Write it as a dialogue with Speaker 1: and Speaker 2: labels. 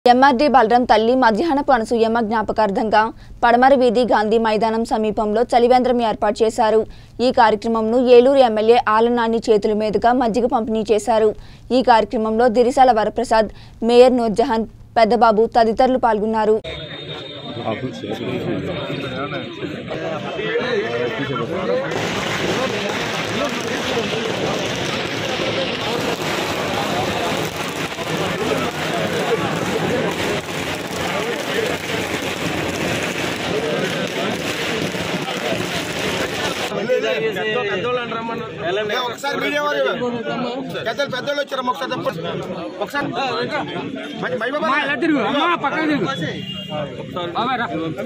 Speaker 1: MRD Balaram తల్లి మధ్యాహ్నపు అనసూయమ్మ జ్ఞాపకార్థంగా పడమర వీధి గాంధీ మైదానం సమీపంలో చలివేంద్రం ఏర్పాటు చేశారు ఈ కార్యక్రమంను ఏలూరు ఎమ్మెల్యే ఆలనాని చేతుల మీదుగా మజ్జిగ పంపిణీ చేశారు ఈ కార్యక్రమంలో దిరిసాల వరప్రసాద్ మేయర్ నూర్జహాన్ పెద్దబాబు తదితరులు పాల్గొన్నారు
Speaker 2: ఏ, ఒకసారి మీడియా వారు పెద్దలు పెద్దలు వచ్చారమ్మా ఒకసారి చెప్పండి ఒకసారి మై- మై బాబా
Speaker 3: అమ్మా, ఇలా తిరుగు అమ్మా పక్కన తిరుగు బాబాయ్ రా